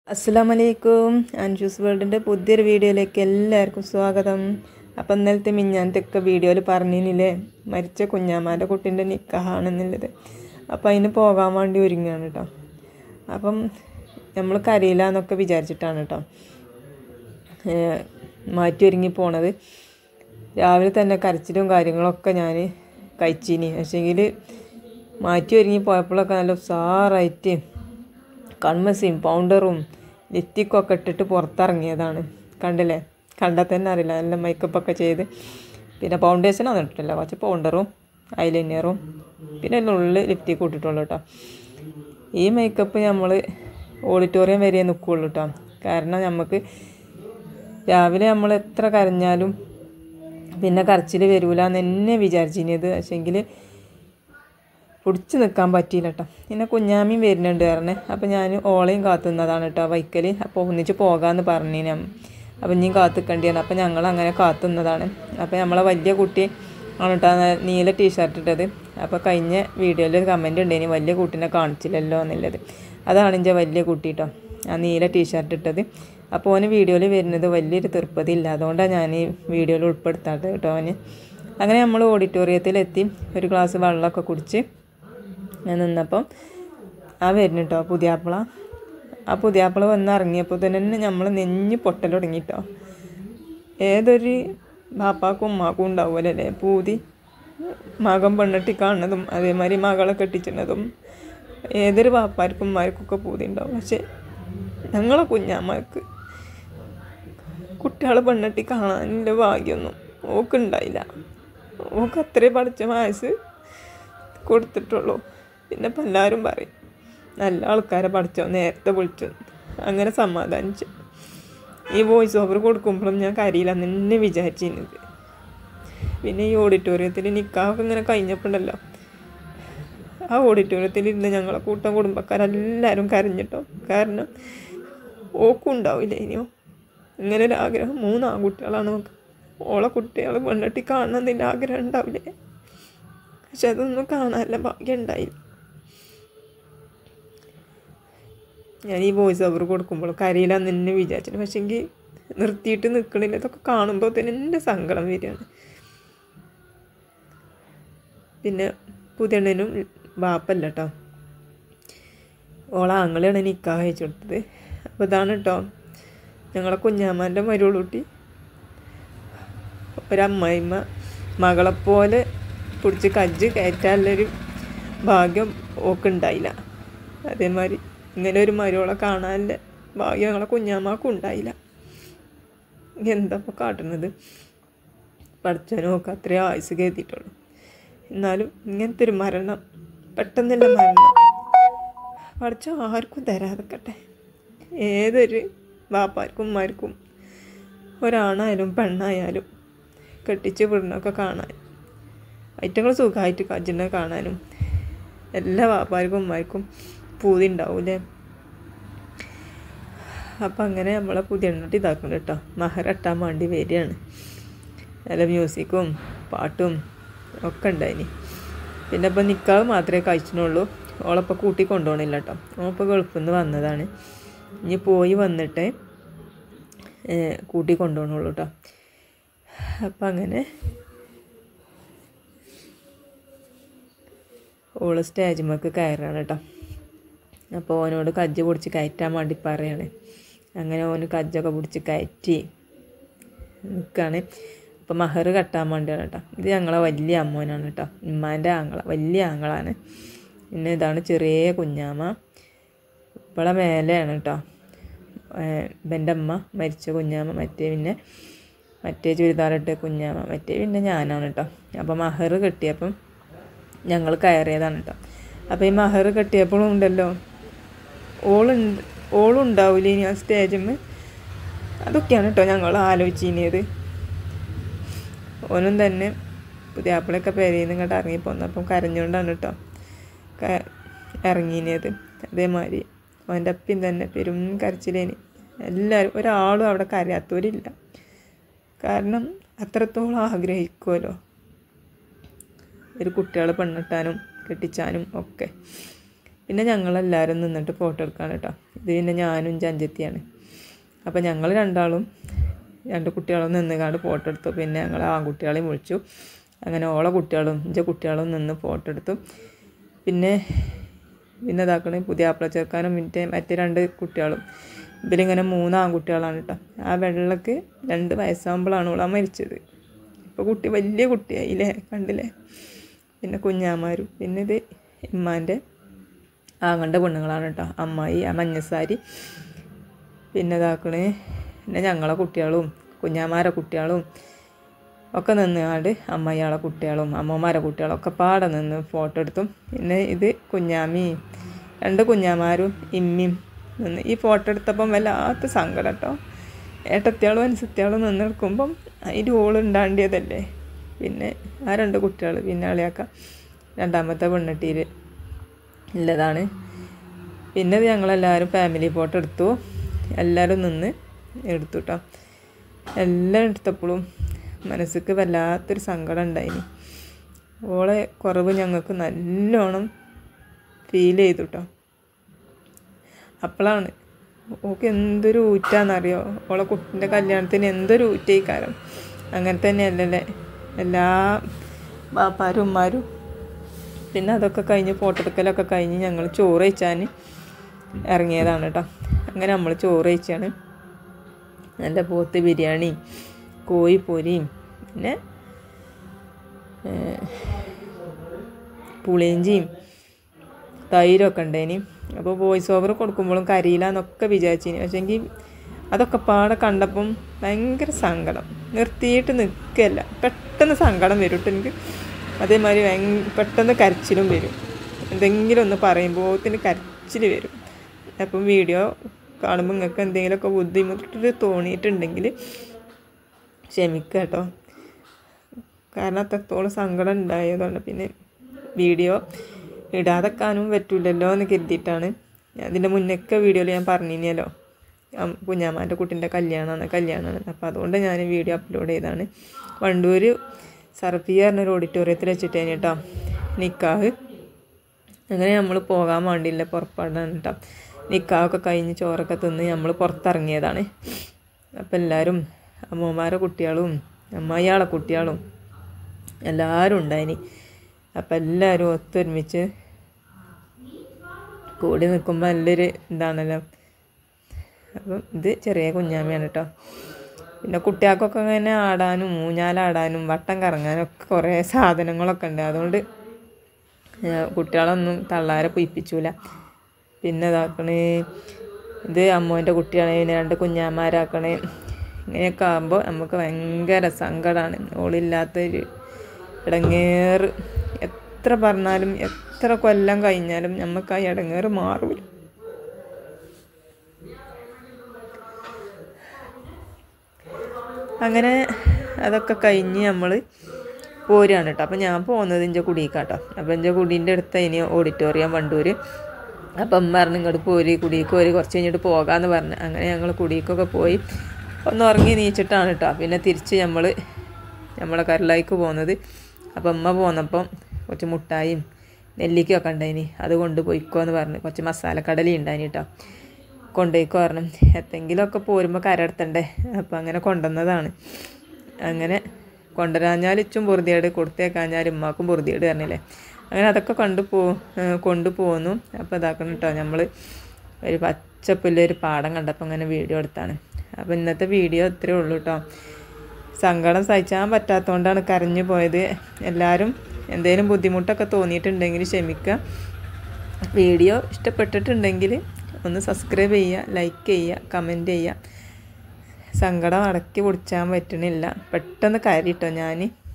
അസ്സാം വലൈക്കും അൻഷൂസ് വേൾഡിൻ്റെ പുതിയൊരു വീഡിയോയിലേക്ക് എല്ലാവർക്കും സ്വാഗതം അപ്പം ഇന്നലത്തെ മിഞ്ഞാനത്തൊക്കെ വീഡിയോയിൽ പറഞ്ഞില്ലേ മരിച്ച കുഞ്ഞാമാൻ്റെ കുട്ടീൻ്റെ നിക്കാഹാണെന്നുള്ളത് അപ്പം അതിന് പോകാൻ വേണ്ടി ഒരുങ്ങുകയാണ് കേട്ടോ അപ്പം നമ്മൾ കരയില്ല എന്നൊക്കെ വിചാരിച്ചിട്ടാണ് കേട്ടോ ഏഹ് മാറ്റി ഒരുങ്ങി പോണത് രാവിലെ തന്നെ കരച്ചിലും കാര്യങ്ങളൊക്കെ ഞാൻ കഴിച്ചിനി പക്ഷേങ്കിൽ മാറ്റി ഒരുങ്ങി പോയപ്പോഴൊക്കെ നല്ല ഉസാറായിട്ട് കൺമസിയും പൗണ്ടറും ലിപ്റ്റിക്കൊക്കെ ഇട്ടിട്ട് പുറത്തിറങ്ങിയതാണ് കണ്ടില്ലേ കണ്ടാൽ തന്നെ അറിയില്ല നല്ല മേക്കപ്പൊക്കെ ചെയ്ത് പിന്നെ ഫൗണ്ടേഷനൊന്നും ഇട്ടിട്ടില്ല കുറച്ച് പൗണ്ടറും ഐലൈനറും പിന്നെ അതിൻ്റെ ഉള്ളിൽ ലിപ്റ്റിക്ക് ഇട്ടിട്ടുള്ളൂ കേട്ടോ ഈ മേക്കപ്പ് നമ്മൾ ഓഡിറ്റോറിയം വരെ നിൽക്കുകയുള്ളൂ കേട്ടോ കാരണം നമുക്ക് രാവിലെ നമ്മൾ എത്ര കരഞ്ഞാലും പിന്നെ കരച്ചിൽ വരൂല എന്ന് തന്നെ വിചാരിച്ചിരുന്നത് പക്ഷേങ്കിൽ പിടിച്ച് നിൽക്കാൻ പറ്റിയില്ല കേട്ടോ പിന്നെ കുഞ്ഞാമിയും വരുന്നുണ്ട് പറഞ്ഞേ അപ്പോൾ ഞാൻ ഓളെയും കാത്തുന്നതാണ് കേട്ടോ വൈക്കൽ അപ്പോൾ ഒന്നിച്ച് പോകാമെന്ന് പറഞ്ഞു ഞാൻ അപ്പം ഇനിയും കാത്തു നിൽക്കേണ്ടിയാണ് അപ്പോൾ ഞങ്ങൾ അങ്ങനെ കാത്തുന്നതാണ് അപ്പോൾ നമ്മളെ വലിയ കുട്ടി ആണ് കേട്ടോ നീല ടീഷർട്ട് ഇട്ടത് അപ്പോൾ കഴിഞ്ഞ വീഡിയോയിൽ ഒരു കമൻറ്റ് ഉണ്ടായിനി വലിയ കുട്ടീനെ കാണിച്ചില്ലല്ലോ എന്നുള്ളത് അതാണ് എൻ്റെ വലിയ കുട്ടി കേട്ടോ ആ നീല ടീഷർട്ട് ഇട്ടത് അപ്പോൾ ഓന് വീഡിയോയിൽ വരുന്നത് വലിയൊരു തൃപ്പതി ഇല്ല അതുകൊണ്ടാണ് ഞാൻ ഈ വീഡിയോയിൽ ഉൾപ്പെടുത്താത്തത് കേട്ടോ അവന് അങ്ങനെ നമ്മൾ ഓഡിറ്റോറിയത്തിലെത്തി ഒരു ഗ്ലാസ് വെള്ളമൊക്കെ കുടിച്ച് ഞാൻ നിന്നപ്പം ആ വരുന്നു കേട്ടോ പുതിയാപ്പിള ആ പുതിയാപ്പിള വന്ന് ഇറങ്ങിയപ്പോൾ തന്നെ നമ്മൾ നെഞ്ഞ് പൊട്ടൽ തുടങ്ങി കേട്ടോ ഏതൊരു ബാപ്പാക്കും ഉമ്മാക്കും ഉണ്ടാവുമല്ലേ പൂതി മകൻ പെണ്ണെട്ടി കാണുന്നതും അതേമാതിരി മകളെ കെട്ടിച്ചിടുന്നതും ഏതൊരു ബാപ്പാർക്കും ഉമ്മാർക്കൊക്കെ പൂതി ഉണ്ടാവും പക്ഷെ ഞങ്ങളെ കുഞ്ഞാമ്മക്ക് കുട്ടികളെ പെണ്ണെട്ടി കാണാനുള്ള ഭാഗ്യമൊന്നും ഓക്കുണ്ടായില്ല ഓക്ക് അത്രേ പഠിച്ച വയസ്സ് കൊടുത്തിട്ടുള്ളൂ പിന്നെ ഇപ്പം എല്ലാവരും പറയും നല്ല ആൾക്കാരെ പഠിച്ചോ നേരത്തെ വിളിച്ചു അങ്ങനെ സമാധാനിച്ചു ഈ വോയിസ് ഓവർ കൊടുക്കുമ്പോഴും ഞാൻ കരയില്ല എന്നെ വിചാരിച്ചിരുന്നത് പിന്നെ ഈ ഓഡിറ്റോറിയത്തിൽ നിൽക്കാവൊക്കെ ഇങ്ങനെ കഴിഞ്ഞപ്പോണ്ടല്ലോ ആ ഓഡിറ്റോറിയത്തിൽ ഇരുന്ന് ഞങ്ങളെ കൂട്ടം കുടുംബക്കാരെല്ലാവരും കരഞ്ഞിട്ടോ കാരണം ഓക്കും ഉണ്ടാവില്ല ഇനിയോ ഇങ്ങനെ ഒരു ആഗ്രഹം മൂന്ന് ആൺകുട്ടികളാണ് നമുക്ക് ഓളെ കുട്ടികൾ പെണ്ണെട്ടി കാണണമെന്നതിൻ്റെ ആഗ്രഹം ഉണ്ടാവില്ലേ പക്ഷെ അതൊന്നും കാണാനുള്ള ഭാഗ്യം ഉണ്ടായില്ല ഞാൻ ഈ വോയിസ് ഓവർ കൊടുക്കുമ്പോൾ കരയിലാന്ന് തന്നെ വിചാരിച്ചിട്ട് പക്ഷെങ്കിൽ നിർത്തിയിട്ട് നിൽക്കണില്ല ഇതൊക്കെ കാണുമ്പോൾ തന്നെ എൻ്റെ സങ്കടം വരികയാണ് പിന്നെ പുതിയണ്ണനും ബാപ്പല്ല കേട്ടോ ഓളെ ആങ്ങളെയാണ് നിക്കാഹ് അയച്ചു കൊടുത്തത് അപ്പോൾ ഇതാണ് കേട്ടോ ഞങ്ങളെ കുഞ്ഞാമാൻ്റെ മരുളൂട്ടി ഒരമ്മായിമ്മ മകളെപ്പോലെ പിടിച്ച് കജ്ജ് കയറ്റാനുള്ളൊരു ഭാഗ്യം ഓക്കുണ്ടായില്ല അതേമാതിരി ഇങ്ങനെ ഒരു മരുവളെ കാണാനുള്ള ഭാഗ്യം ഞങ്ങളെ കുഞ്ഞാമാക്കും ഉണ്ടായില്ല എന്താ ഇപ്പോൾ കാട്ടുന്നത് പഠിച്ചവനൊക്കെ അത്രയും ആയുസ് കരുതിയിട്ടുള്ളൂ എന്നാലും ഇങ്ങനത്തെ ഒരു മരണം പെട്ടെന്നുള്ള മരണം പഠിച്ച ആർക്കും തരാതെക്കട്ടെ ഏതൊരു ബാപ്പാർക്കും ഉമ്മാർക്കും ഒരാണായാലും പെണ്ണായാലും കെട്ടിച്ച് വിടണമൊക്കെ കാണാൻ ഐറ്റങ്ങൾ സുഖമായിട്ട് കജിനെ കാണാനും എല്ലാ വാപ്പാർക്കും ഉമ്മാർക്കും പൂതി ഉണ്ടാവൂലേ അപ്പം അങ്ങനെ നമ്മളെ പുതിയ എണ്ണട്ട് ഇതാക്കണം കേട്ടോ മഹറട്ടാൻ വേണ്ടി വരികയാണ് നല്ല മ്യൂസിക്കും പാട്ടും ഒക്കെ ഉണ്ടായിനി പിന്നെ ഇപ്പം നിൽക്കാവ് മാത്രമേ കഴിച്ചിട്ടുള്ളൂ ഓളപ്പം കൂട്ടി കൊണ്ടുപോകണില്ല കേട്ടോ ഓളിപ്പോൾ ഗൾഫിൽ നിന്ന് വന്നതാണ് ഇനി പോയി വന്നിട്ട് കൂട്ടി കൊണ്ടുപോകണുള്ളൂ കേട്ടോ അപ്പം അങ്ങനെ ഓള് സ്റ്റേജിമ്മക്ക് കയറാണ് കേട്ടോ അപ്പോൾ ഓനോട് കജ്ജ് പിടിച്ച് കയറ്റാൻ വേണ്ടി പറയാണ് അങ്ങനെ ഓന് കജ്ജൊക്കെ പിടിച്ച് കയറ്റി നിൽക്കുകയാണ് അപ്പോൾ മഹർ കെട്ടാൻ വേണ്ടിയാണ് കേട്ടോ ഇത് ഞങ്ങളെ വലിയ അമ്മോനാണ് കേട്ടോ ഉമ്മാൻ്റെ ആങ്ങള വലിയ ആങ്ങളാണ് പിന്നെ ഇതാണ് ചെറിയ കുഞ്ഞാമ്മ ഇപ്പോളെ മേലെയാണ് കേട്ടോ ഇവൻ്റെ അമ്മ മരിച്ച കുഞ്ഞാമ്മ മറ്റേ പിന്നെ മറ്റേ ചുരിദാറിട്ട് കുഞ്ഞാമ്മ മറ്റേ പിന്നെ ഞാനാണ് കേട്ടോ അപ്പോൾ മഹർ കെട്ടിയപ്പം ഞങ്ങൾ കയറിയതാണ് കേട്ടോ അപ്പോൾ ഈ മഹർ കെട്ടിയപ്പോഴും ഉണ്ടല്ലോ ഓളുണ്ട് ഓളുണ്ടാവില്ല ഇനി ആ സ്റ്റേജിൽ അതൊക്കെയാണ് കേട്ടോ ഞങ്ങൾ ആലോചിച്ചിനിയത് ഓനും തന്നെ പുതിയാപ്പിളൊക്കെ പെരയിൽ നിന്ന് ഇങ്ങോട്ട് ഇറങ്ങിപ്പോന്നപ്പം കരഞ്ഞുകൊണ്ടാണ് കേട്ടോ ഇറങ്ങിയത് അതേമാതിരി അവൻ്റെ അപ്പിൻ തന്നെ പെരും കരച്ചിലേന് എല്ലാവരും ഒരാളും അവിടെ കരയാത്തവരില്ല കാരണം അത്രത്തോളം ആഗ്രഹിക്കുമല്ലോ ഒരു കുട്ടികളെ പെണ്ണിട്ടാനും കെട്ടിച്ചാനും ഒക്കെ പിന്നെ ഞങ്ങളെല്ലാവരും നിന്നിട്ട് ഫോട്ടോ എടുക്കാണ് കേട്ടോ ഇത് പിന്നെ ഞാനും ചഞ്ചത്തിയാണ് അപ്പോൾ ഞങ്ങൾ രണ്ടാളും രണ്ട് കുട്ടികളും നിന്നുകാണ്ട് ഫോട്ടോ എടുത്തു പിന്നെ ഞങ്ങൾ ആൺകുട്ടികളെയും വിളിച്ചു അങ്ങനെ ഓളെ കുട്ടികളും ഇഞ്ചെ കുട്ടികളും നിന്ന് ഫോട്ടോ എടുത്തു പിന്നെ പിന്നെ ഇതാക്കണേ പുതിയ ആപ്പിള ചേർക്കാനും മറ്റേ മറ്റേ രണ്ട് കുട്ടികളും ഇവരിങ്ങനെ മൂന്ന് ആൺകുട്ടികളാണ് കേട്ടോ ആ വെള്ളക്ക് രണ്ട് വയസ്സാകുമ്പോഴാണ് ഓളാ മരിച്ചത് ഇപ്പോൾ കുട്ടി വലിയ കുട്ടിയായില്ലേ കണ്ടില്ലേ പിന്നെ കുഞ്ഞാമാരും പിന്നെ ഇത് ഇമ്മാൻ്റെ ആങ്ങളുടെ പെണ്ണുങ്ങളാണ് കേട്ടോ അമ്മായി ആ മഞ്ഞസാരി പിന്നെ ഇതാക്കണേ പിന്നെ ഞങ്ങളെ കുട്ടികളും കുഞ്ഞാമാരെ കുട്ടികളും ഒക്കെ നിന്നുകൊണ്ട് അമ്മയാളെ കുട്ടികളും അമ്മമാരെ കുട്ടികളും ഒക്കെ പാടെ നിന്ന് ഫോട്ടോ എടുത്തു പിന്നെ ഇത് കുഞ്ഞാമി രണ്ട് കുഞ്ഞാമാരും ഇമ്മിയും നിന്ന് ഈ ഫോട്ടോ എടുത്തപ്പം വല്ലാത്ത സങ്കടം കേട്ടോ ഏട്ടത്തിയാളും അനുസത്തിയാളും നിന്നെടുക്കുമ്പം അതിൻ്റെ ഓളുണ്ടാണ്ടിയതല്ലേ പിന്നെ ആ രണ്ട് കുട്ടികൾ പിന്നെ അളിയാക്ക രണ്ടാമത്തെ പെണ്ണെട്ടിയിൽ ഉള്ളതാണ് പിന്നെ ഇത് ഞങ്ങളെല്ലാവരും ഫാമിലി ഫോട്ടോ എടുത്തു എല്ലാവരും നിന്ന് എടുത്തു കേട്ടോ എല്ലാം എടുത്തപ്പോഴും മനസ്സിക്ക് വല്ലാത്തൊരു സങ്കടം ഉണ്ടായിനി ഓളെ കുറവ് ഞങ്ങൾക്ക് നല്ലോണം ഫീൽ ചെയ്തു കേട്ടോ അപ്പോഴാണ് ഓക്ക് എന്തൊരു ഊറ്റാന്നറിയോ ഓളെ കുട്ടിൻ്റെ കല്യാണത്തിന് എന്തൊരു ഊറ്റേക്കാരം അങ്ങനെ തന്നെയല്ലല്ലേ എല്ലാ ബാപ്പാരും ഉമ്മാരും പിന്നെ അതൊക്കെ കഴിഞ്ഞ് ഫോട്ടോ എടുക്കലൊക്കെ കഴിഞ്ഞ് ഞങ്ങൾ ചോറ് കഴിച്ചാൻ ഇറങ്ങിയതാണ് കേട്ടോ അങ്ങനെ നമ്മൾ ചോറ് കഴിച്ചാണ് നല്ല പോത്ത് ബിരിയാണി കോഴിപ്പൊരിയും പിന്നെ ഏഹ്, പുളിയിഞ്ചിയും തൈരൊക്കെ ഉണ്ടേനി അപ്പോൾ വോയിസ് ഓവർ കൊടുക്കുമ്പോഴും കരിയില്ലാന്നൊക്കെ വിചാരിച്ചിനി പക്ഷേങ്കിൽ അതൊക്കെ പാടെ കണ്ടപ്പം ഭയങ്കര സങ്കടം നിർത്തിയിട്ട് നിൽക്കുകയല്ല പെട്ടെന്ന് സങ്കടം വരും കേട്ടോ എനിക്ക് അതേമാതിരി ഭയങ്കര പെട്ടെന്ന് കരച്ചിലും വരും എന്തെങ്കിലും ഒന്ന് പറയുമ്പോഴത്തിന് കരച്ചിൽ വരും അപ്പം വീഡിയോ കാണുമ്പോൾ നിങ്ങൾക്ക് എന്തെങ്കിലുമൊക്കെ ബുദ്ധിമുട്ട് തോന്നിയിട്ടുണ്ടെങ്കിൽ ക്ഷമിക്കുക കേട്ടോ കാരണം അത്രത്തോളം സങ്കടം ഉണ്ടായതുകൊണ്ട് പിന്നെ വീഡിയോ ഇടാതെക്കാനും പറ്റില്ലല്ലോ എന്ന് കരുതിയിട്ടാണ് അതിൻ്റെ മുന്നൊക്കെ വീഡിയോയിൽ ഞാൻ പറഞ്ഞിനല്ലോ കുഞ്ഞാമാൻ്റെ കുട്ടീൻ്റെ കല്യാണമാണ് കല്യാണമാണ് അപ്പോൾ അതുകൊണ്ട് ഞാൻ വീഡിയോ അപ്ലോഡ് ചെയ്താണ് വണ്ടൂർ സർഫിയ പറഞ്ഞൊരു ഓഡിറ്റോറിയത്തിൽ വെച്ചിട്ടേന് കേട്ടോ നിക്കാഹ് അങ്ങനെ നമ്മൾ പോകാൻ വേണ്ടിയില്ല പുറപ്പാടാണ് കേട്ടോ നിക്കാഹൊക്കെ കഴിഞ്ഞ് ചോറൊക്കെ തിന്ന് നമ്മൾ പുറത്തിറങ്ങിയതാണ് അപ്പം എല്ലാവരും അമ്മമാരെ കുട്ടികളും അമ്മായിയാളെ കുട്ടികളും എല്ലാവരും ഉണ്ടായിനി അപ്പം എല്ലാവരും ഒത്തൊരുമിച്ച് കൂടി നിൽക്കുമ്പോൾ നല്ലൊരു ഇതാണല്ലോ അപ്പം ഇത് ചെറിയ കുഞ്ഞാമ്മയാണ് കേട്ടോ പിന്നെ കുട്ടികൾക്കൊക്കെ ഇങ്ങനെ ആടാനും ഊഞ്ഞാലാടാനും വട്ടം കറങ്ങാനും ഒക്കെ കുറേ സാധനങ്ങളൊക്കെ ഉണ്ട് അതുകൊണ്ട് ഏഹ് കുട്ടികളൊന്നും തള്ളാരെ പൊയിപ്പിച്ചൂല പിന്നെ ഇതാക്കണേ ഇത് അമ്മോൻ്റെ കുട്ടിയാണ് പിന്നെ രണ്ട് കുഞ്ഞാമാരാക്കണേ ഇങ്ങനെയൊക്കെ ആകുമ്പോൾ നമുക്ക് ഭയങ്കര സങ്കടമാണ് ഓളില്ലാത്തൊരു ഇടങ്ങേറ് എത്ര പറഞ്ഞാലും എത്ര കൊല്ലം കഴിഞ്ഞാലും നമുക്ക് ആ ഇടങ്ങേറ് മാറൂല അങ്ങനെ അതൊക്കെ കഴിഞ്ഞ് നമ്മൾ പോരുകയാണ് കേട്ടോ അപ്പം ഞാൻ പോകുന്നത് എൻ്റെ കുടിക്കാട്ടോ അപ്പം എൻ്റെ കുടീൻ്റെ അടുത്ത് ഇനി ഓഡിറ്റോറിയം വണ്ടൂർ അപ്പം അമ്മ പറഞ്ഞു ഇങ്ങോട്ട് പോരി കുടിക്ക് പോരി കുറച്ച് കഴിഞ്ഞിട്ട് പോകാമെന്ന് പറഞ്ഞു അങ്ങനെ ഞങ്ങൾ കുടിക്കൊക്കെ പോയി ഒന്ന് ഉറങ്ങി നീച്ചിട്ടാണ് കേട്ടോ പിന്നെ തിരിച്ച് നമ്മൾ നമ്മളെ കരലായിക്ക് പോകുന്നത് അപ്പം അമ്മ പോന്നപ്പം കുറച്ച് മുട്ടായും നെല്ലിക്കയൊക്കെ ഉണ്ടായിനി അത് കൊണ്ട് പോയിക്കോ എന്ന് പറഞ്ഞു കുറച്ച് മസാലക്കടലി ഉണ്ടായിനി കേട്ടോ കൊണ്ടുപോയിക്കോ പറഞ്ഞു എത്തെങ്കിലുമൊക്കെ പോരുമ്പോൾ കരടുത്തണ്ടേ അപ്പം അങ്ങനെ കൊണ്ടുവന്നതാണ് അങ്ങനെ കൊണ്ടുവരാഞ്ഞാൽ ഇച്ചും പൊറുതിയേട് കൊടുത്തേക്കാഞ്ഞാൽ ഉമ്മാക്കും പൊറുതിയേട് പറഞ്ഞില്ലേ അങ്ങനെ അതൊക്കെ കണ്ടു പോ കൊണ്ടുപോന്നു അപ്പോൾ ഇതാക്കണം കേട്ടോ നമ്മൾ ഒരു പച്ചപ്പുള്ള ഒരു പാടം കണ്ടപ്പോൾ അങ്ങനെ വീഡിയോ എടുത്താണ് അപ്പോൾ ഇന്നത്തെ വീഡിയോ ഇത്രയേ ഉള്ളൂ കേട്ടോ സങ്കടം സഹിച്ചാൻ പറ്റാത്തതുകൊണ്ടാണ് കരഞ്ഞു പോയത് എല്ലാവരും എന്തെങ്കിലും ബുദ്ധിമുട്ടൊക്കെ തോന്നിയിട്ടുണ്ടെങ്കിൽ ക്ഷമിക്കുക വീഡിയോ ഇഷ്ടപ്പെട്ടിട്ടുണ്ടെങ്കിൽ ഒന്ന് സബ്സ്ക്രൈബ് ചെയ്യുക ലൈക്ക് ചെയ്യുക കമൻറ്റ് ചെയ്യുക സങ്കടം അടക്കി പിടിച്ചാൻ പറ്റണില്ല പെട്ടെന്ന് കാര്യട്ടോ ഞാൻ